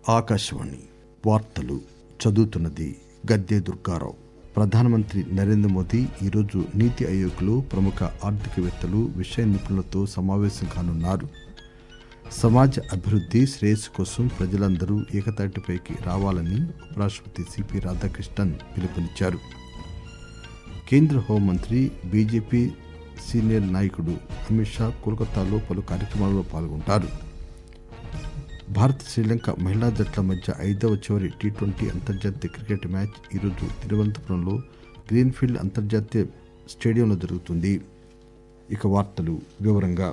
ఆకాశవాణి వార్తలు చదువుతున్నది గద్దె దుర్గారావు ప్రధానమంత్రి నరేంద్ర మోదీ ఈరోజు నీతి ఆయోగ్లో ప్రముఖ ఆర్థికవేత్తలు విషయ నిపుణులతో సమావేశం కానున్నారు సమాజ అభివృద్ది శ్రేయస్సు కోసం ప్రజలందరూ ఏకతాటిపైకి రావాలని ఉపరాష్టపతి సిపి రాధాకృష్ణన్ పిలుపునిచ్చారు కేంద్ర హోంమంత్రి బీజేపీ సీనియర్ నాయకుడు అమిత్ షా కోల్కతాలో పలు కార్యక్రమాల్లో పాల్గొంటారు భారత్ శ్రీలంక మహిళా జట్ల మధ్య ఐదవ చివరి టీ ట్వంటీ అంతర్జాతీయ క్రికెట్ మ్యాచ్ ఈరోజు తిరువనంతపురంలో గ్రీన్ఫీల్డ్ అంతర్జాతీయ స్టేడియంలో జరుగుతుంది ఇక వార్తలు వివరంగా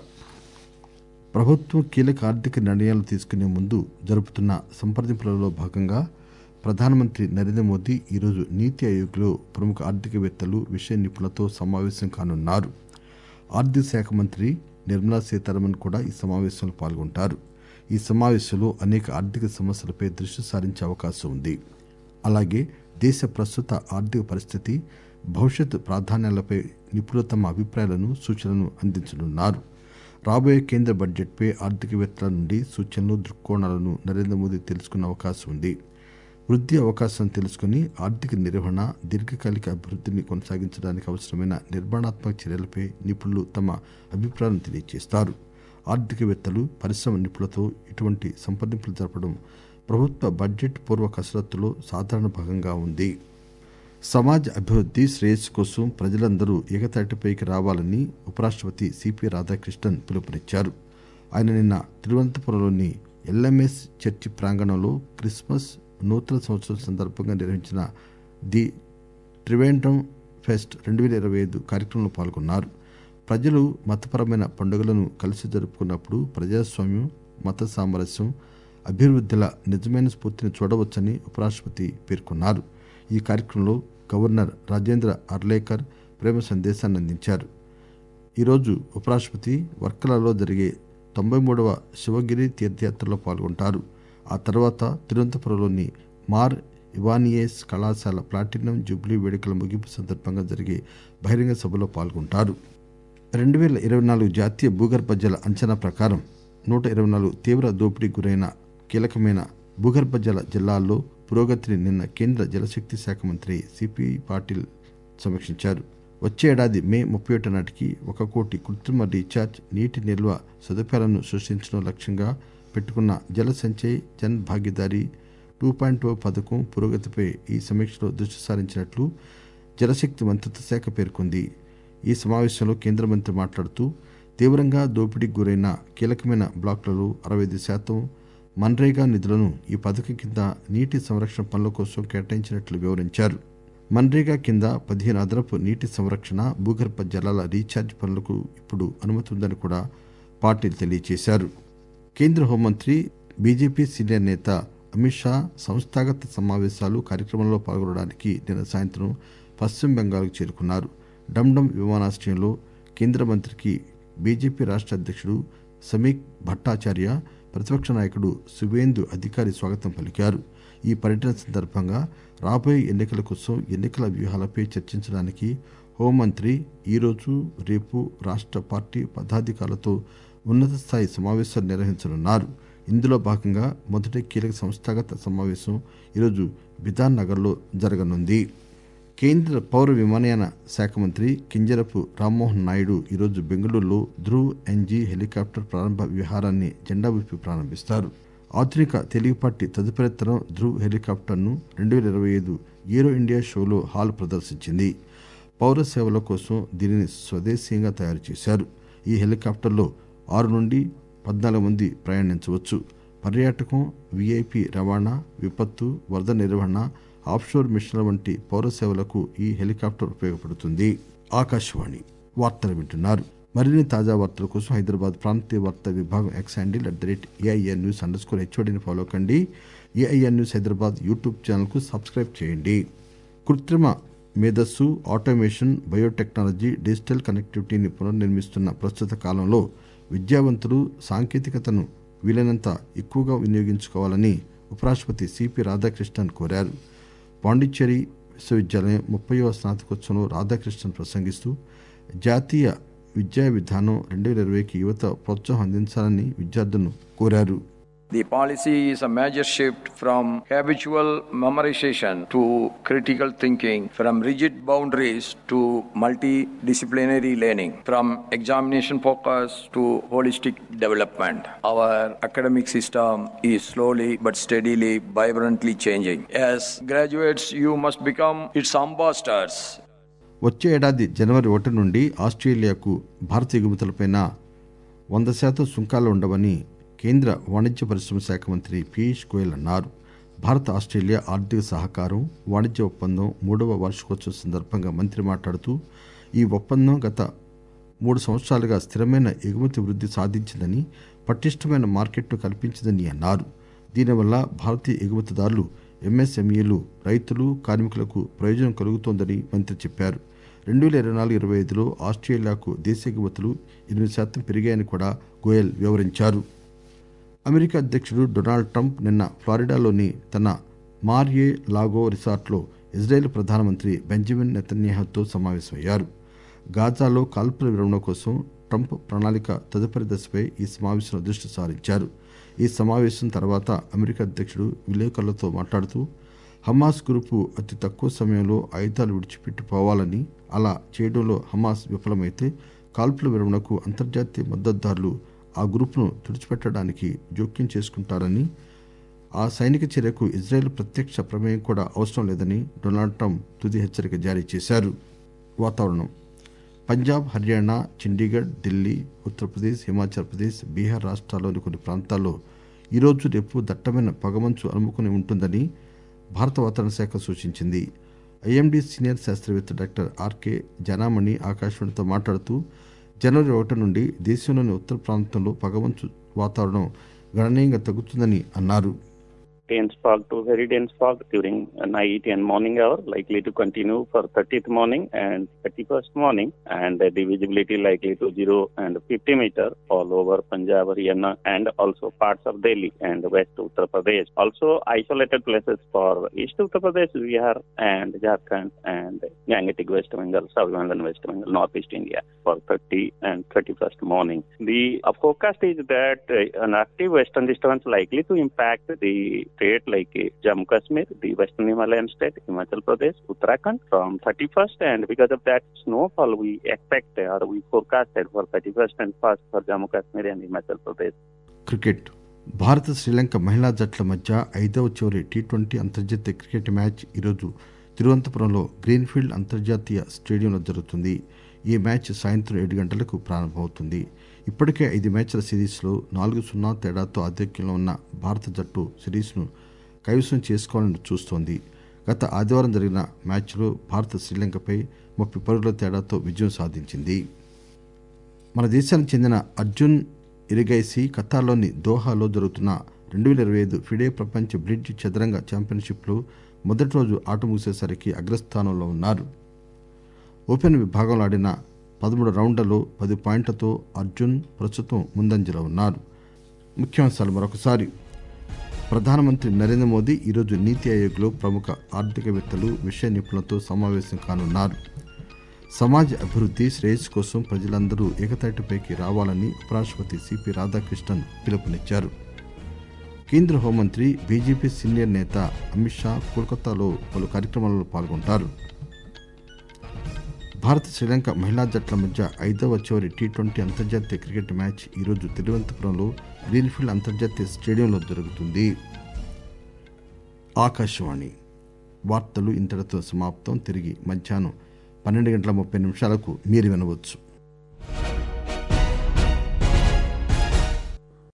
ప్రభుత్వం కీలక ఆర్థిక నిర్ణయాలు తీసుకునే ముందు జరుపుతున్న సంప్రదింపులలో భాగంగా ప్రధానమంత్రి నరేంద్ర మోదీ ఈరోజు నీతి ఆయోగ్లో ప్రముఖ ఆర్థికవేత్తలు విషయ నిపుణులతో సమావేశం కానున్నారు ఆర్థిక శాఖ మంత్రి నిర్మలా సీతారామన్ కూడా ఈ సమావేశంలో పాల్గొంటారు ఈ సమావేశంలో అనేక ఆర్థిక సమస్యలపై దృష్టి సారించే అవకాశం ఉంది అలాగే దేశ ప్రస్తుత ఆర్థిక పరిస్థితి భవిష్యత్ ప్రాధాన్యాలపై నిపుణులు తమ అభిప్రాయాలను సూచనలను అందించనున్నారు రాబోయే కేంద్ర బడ్జెట్పై ఆర్థికవేత్తల నుండి సూచనలు దృక్కోణాలను నరేంద్ర మోదీ తెలుసుకునే అవకాశం ఉంది వృద్ధి అవకాశం తెలుసుకుని ఆర్థిక నిర్వహణ దీర్ఘకాలిక అభివృద్ధిని కొనసాగించడానికి అవసరమైన నిర్మాణాత్మక చర్యలపై నిపుణులు తమ అభిప్రాయాలను తెలియజేస్తారు ఆర్థికవేత్తలు పరిశ్రమ నిపుణులతో ఇటువంటి సంప్రదింపులు జరపడం ప్రభుత్వ బడ్జెట్ పూర్వ కసరత్తులో సాధారణ భాగంగా ఉంది సమాజ అభివృద్ది శ్రేయస్సు కోసం ప్రజలందరూ ఏకతాటిపైకి రావాలని ఉపరాష్టపతి సిపి రాధాకృష్ణన్ పిలుపునిచ్చారు ఆయన నిన్న తిరువనంతపురంలోని ఎల్ఎంఎస్ చర్చి ప్రాంగణంలో క్రిస్మస్ నూతన సంవత్సరం సందర్భంగా నిర్వహించిన ది ట్రివేండ్రం ఫెస్ట్ రెండు వేల ఇరవై ఐదు కార్యక్రమంలో పాల్గొన్నారు ప్రజలు మతపరమైన పండుగలను కలిసి జరుపుకున్నప్పుడు ప్రజాస్వామ్యం మత సామరస్యం అభివృద్ధిల నిజమైన స్ఫూర్తిని చూడవచ్చని ఉపరాష్టపతి పేర్కొన్నారు ఈ కార్యక్రమంలో గవర్నర్ రాజేంద్ర అర్లేకర్ ప్రేమ సందేశాన్ని అందించారు ఈరోజు ఉపరాష్టపతి వర్కలలో జరిగే తొంభై మూడవ శివగిరి తీర్థయాత్రలో పాల్గొంటారు ఆ తర్వాత తిరువనంతపురంలోని మార్ ఇవానియేస్ కళాశాల ప్లాటినం జూబ్లీ వేడుకల ముగింపు సందర్భంగా జరిగే బహిరంగ సభలో పాల్గొంటారు రెండు వేల ఇరవై నాలుగు జాతీయ భూగర్భ జల అంచనా ప్రకారం నూట ఇరవై నాలుగు తీవ్ర దోపిడీకి గురైన కీలకమైన భూగర్భ జల జిల్లాల్లో పురోగతిని నిన్న కేంద్ర జలశక్తి శాఖ మంత్రి సిపి పాటిల్ సమీక్షించారు వచ్చే ఏడాది మే ముప్పై ఒకటి నాటికి ఒక కోటి కృత్రిమ రీఛార్జ్ నీటి నిల్వ సదుపాయాలను సృష్టించడం లక్ష్యంగా పెట్టుకున్న Jal Sanchay Jan Bhagidari two point O పథకం పురోగతిపై ఈ సమీక్షలో దృష్టి సారించినట్లు జలశక్తి మంత్రిత్వ శాఖ పేర్కొంది ఈ సమావేశంలో కేంద్ర మంత్రి మాట్లాడుతూ తీవ్రంగా దోపిడీకి గురైన కీలకమైన బ్లాకులలో అరవై ఐదు శాతం మన్రేగా నిధులను ఈ పథకం కింద నీటి సంరక్షణ పనుల కోసం కేటాయించినట్లు వివరించారు మన్రేగా కింద పదిహేను అదనపు నీటి సంరక్షణ భూగర్భ జలాల రీఛార్జ్ పనులకు ఇప్పుడు అనుమతి ఉందని కూడా పాటిల్ తెలియజేశారు కేంద్ర హోంమంత్రి బీజేపీ సీనియర్ నేత అమిత్ షా సంస్థాగత సమావేశాలు కార్యక్రమంలో పాల్గొనడానికి నిన్న సాయంత్రం పశ్చిమ బెంగాల్కు చేరుకున్నారు డమ్డమ్ విమానాశ్రయంలో కేంద్ర మంత్రికి బీజేపీ రాష్ట అధ్యక్షుడు సమీక్ భట్టాచార్య ప్రతిపక్ష నాయకుడు సువేందు అధికారి స్వాగతం పలికారు ఈ పర్యటన సందర్భంగా రాబోయే ఎన్నికల కోసం ఎన్నికల వ్యూహాలపై చర్చించడానికి హోంమంత్రి ఈరోజు రేపు రాష్ట పార్టీ పదాధికారులతో ఉన్నత స్థాయి సమావేశాలు నిర్వహించనున్నారు ఇందులో భాగంగా మొదటి కీలక సంస్థాగత సమావేశం ఈరోజు బిధాన్ నగర్లో జరగనుంది కేంద్ర పౌర విమానయాన శాఖ మంత్రి కింజరపు రామ్మోహన్ నాయుడు ఈరోజు బెంగళూరులో ధ్రువ్ ఎన్జీ హెలికాప్టర్ ప్రారంభ విహారాన్ని జెండా ఊపి ప్రారంభిస్తారు ఆధునిక తెలుగుపాటి తదుపరి తరం ధ్రువ్ హెలికాప్టర్ను రెండు వేల ఇరవై ఐదు ఏరో ఇండియా షోలో హాల్ ప్రదర్శించింది పౌర సేవల కోసం దీనిని స్వదేశీయంగా తయారు చేశారు ఈ హెలికాప్టర్లో ఆరు నుండి పద్నాలుగు మంది ప్రయాణించవచ్చు పర్యాటకం విఐపి రవాణా విపత్తు వరద నిర్వహణ ఆఫ్షోర్ మిషన్ల వంటి పౌర సేవలకు ఈ హెలికాప్టర్ ఉపయోగపడుతుంది ఆకాశవాణి వార్తలు వింటున్నారు మరిన్ని తాజా వార్తల కోసం హైదరాబాద్ ప్రాంతీయ వార్తా విభాగం X handle at the rate A I R news underscore హెచ్ఓడిని ఫాలో కండి ఏఐఆర్ న్యూస్ హైదరాబాద్ యూట్యూబ్ ఛానల్కు సబ్స్క్రైబ్ చేయండి కృత్రిమ మేధస్సు ఆటోమేషన్ బయోటెక్నాలజీ డిజిటల్ కనెక్టివిటీని పునర్నిర్మిస్తున్న ప్రస్తుత కాలంలో విద్యావంతులు సాంకేతికతను వీలైనంత ఎక్కువగా వినియోగించుకోవాలని ఉపరాష్టపతి సిపి రాధాకృష్ణన్ కోరారు పాండిచ్చేరి విశ్వవిద్యాలయం ముప్పైవ స్నాతకోత్సవంలో రాధాకృష్ణన్ ప్రసంగిస్తూ జాతీయ విద్యా విధానం రెండు వేల ఇరవైకి యువత ప్రోత్సాహం అందించాలని విద్యార్థులను కోరారు The policy is a major shift from habitual memorization to critical thinking, from rigid boundaries to multidisciplinary learning, from examination focus to holistic development. Our academic system is slowly but steadily, vibrantly changing. As graduates, you must become its ambassadors. వచ్చే ఏడాది జనవరి ఒకటి నుండి ఆస్ట్రేలియాకు భారత ఎగుమతులపై వంద శాతం సుంకాలు ఉండవని కేంద్ర వాణిజ్య పరిశ్రమ శాఖ మంత్రి పీయూష్ గోయల్ అన్నారు భారత ఆస్ట్రేలియా ఆర్థిక సహకారం వాణిజ్య ఒప్పందం మూడవ వార్షికోత్సవం సందర్భంగా మంత్రి మాట్లాడుతూ ఈ ఒప్పందం గత మూడు సంవత్సరాలుగా స్థిరమైన ఎగుమతి వృద్ధి సాధించిందని పటిష్టమైన మార్కెట్ను కల్పించిందని అన్నారు దీనివల్ల భారతీయ ఎగుమతిదారులు ఎంఎస్ఎంఈలు రైతులు కార్మికులకు ప్రయోజనం కలుగుతోందని మంత్రి చెప్పారు రెండు వేల ఇరవై నాలుగు ఇరవై ఐదులో ఆస్ట్రేలియాకు దేశ ఎగుమతులు ఎనిమిది శాతం పెరిగాయని కూడా గోయల్ వివరించారు అమెరికా అధ్యక్షుడు డొనాల్డ్ ట్రంప్ నిన్న ఫ్లారిడాలోని తన మార్యే లాగో రిసార్ట్లో ఇజ్రాయెల్ ప్రధానమంత్రి బెంజమిన్ నెతన్యాహుతో సమావేశమయ్యారు గాజాలో కాల్పుల విరమణ కోసం ట్రంప్ ప్రణాళిక తదుపరి దశపై ఈ సమావేశంలో దృష్టి సారించారు ఈ సమావేశం తర్వాత అమెరికా అధ్యక్షుడు విలేకరులతో మాట్లాడుతూ హమాస్ గ్రూపు అతి తక్కువ సమయంలో ఆయుధాలు విడిచిపెట్టిపోవాలని అలా చేయడంలో హమాస్ విఫలమైతే కాల్పుల విరమణకు అంతర్జాతీయ మద్దతుదారులు ఆ గ్రూపును తుడిచిపెట్టడానికి జోక్యం చేసుకుంటారని ఆ సైనిక చర్యకు ఇజ్రాయెల్ ప్రత్యక్ష ప్రమేయం కూడా అవసరం లేదని డొనాల్డ్ ట్రంప్ తుది హెచ్చరిక జారీ చేశారు వాతావరణం పంజాబ్ హర్యానా చండీగఢ్ ఢిల్లీ ఉత్తరప్రదేశ్ హిమాచల్ ప్రదేశ్ బీహార్ రాష్ట్రాల్లోని కొన్ని ప్రాంతాల్లో ఈరోజు రేపు దట్టమైన పొగమంచు అలుముకుని ఉంటుందని భారత వాతావరణ శాఖ సూచించింది ఐఎండీ సీనియర్ శాస్త్రవేత్త డాక్టర్ ఆర్కే జనామణి ఆకాశవాణితో మాట్లాడుతూ జనవరి ఒకటి నుండి దేశంలోని ఉత్తర ప్రాంతంలో పొగమంచు వాతావరణం గణనీయంగా తగ్గుతుందని అన్నారు dense fog to very dense fog during uh, night and morning hour likely to continue for 30th morning and 31st morning and uh, the visibility likely to 0 and 50 meter all over Punjab, Haryana and also parts of Delhi and west Uttar Pradesh. Also isolated places for east Uttar Pradesh, Bihar and Jharkhand and Gangetic West Bengal, South and West Bengal, Northeast India for 30 and 31st morning. The uh, forecast is that uh, an active western disturbance likely to impact the state like uh, Jammu Kashmir, the Western Himalayan state, Himachal Pradesh, Uttarakhand from 31st, and because of that snowfall, we expect uh, or we forecasted for 31st and 1st for Jammu Kashmir and Himachal Pradesh. Cricket భారత శ్రీలంక మహిళా జట్ల మధ్య ఐదవ చివరి T twenty అంతర్జాతీయ cricket match ఈరోజు తిరువనంతపురంలో greenfield అంతర్జాతీయ స్టేడియంలో జరుగుతుంది ఈ మ్యాచ్ సాయంత్రం ఏడు గంటలకు ప్రారంభమవుతుంది ఇప్పటికే ఐదు మ్యాచ్ల సిరీస్లో నాలుగు సున్నా తేడాతో ఆధిక్యంలో ఉన్న భారత జట్టు సిరీస్ను కైవసం చేసుకోవాలని చూస్తోంది గత ఆదివారం జరిగిన మ్యాచ్లో భారత శ్రీలంకపై ముప్పై పరుగుల తేడాతో విజయం సాధించింది మన దేశానికి చెందిన అర్జున్ ఇరిగైసి ఖతార్లోని దోహాలో జరుగుతున్న రెండు వేల ఇరవై ఐదు ఫిడే ప్రపంచ బ్రిడ్జ్ చదరంగ ఛాంపియన్షిప్లో మొదటి రోజు ఆట ముగిసేసరికి అగ్రస్థానంలో ఉన్నారు ఓపెన్ విభాగంలో ఆడిన పదమూడు రౌండ్లలో పది పాయింట్లతో అర్జున్ ప్రస్తుతం ముందంజలో ఉన్నారు ముఖ్యాంశాలు మరొకసారి ప్రధానమంత్రి నరేంద్ర మోదీ ఈరోజు నీతి ఆయోగ్లో ప్రముఖ ఆర్థికవేత్తలు విషయ నిపుణులతో సమావేశం కానున్నారు సమాజ అభివృద్ధి శ్రేయస్సు కోసం ప్రజలందరూ ఏకతాటిపైకి రావాలని ఉపరాష్ట్రపతి సిపి రాధాకృష్ణన్ పిలుపునిచ్చారు కేంద్ర హోంమంత్రి బీజేపీ సీనియర్ నేత అమిత్ షా కోల్కతాలో పలు కార్యక్రమాలలో పాల్గొంటారు భారత్ శ్రీలంక మహిళా జట్ల మధ్య ఐదవ చివరి టీ ట్వంటీ అంతర్జాతీయ క్రికెట్ మ్యాచ్ ఈరోజు తిరువనంతపురంలో గ్రీన్ఫీల్డ్ అంతర్జాతీయ స్టేడియంలో జరుగుతుంది ఆకాశవాణి వార్తలు ఇంతటితో సమాప్తం తిరిగి మధ్యాహ్నం పన్నెండు గంటల ముప్పై నిమిషాలకు మీరు వినవచ్చు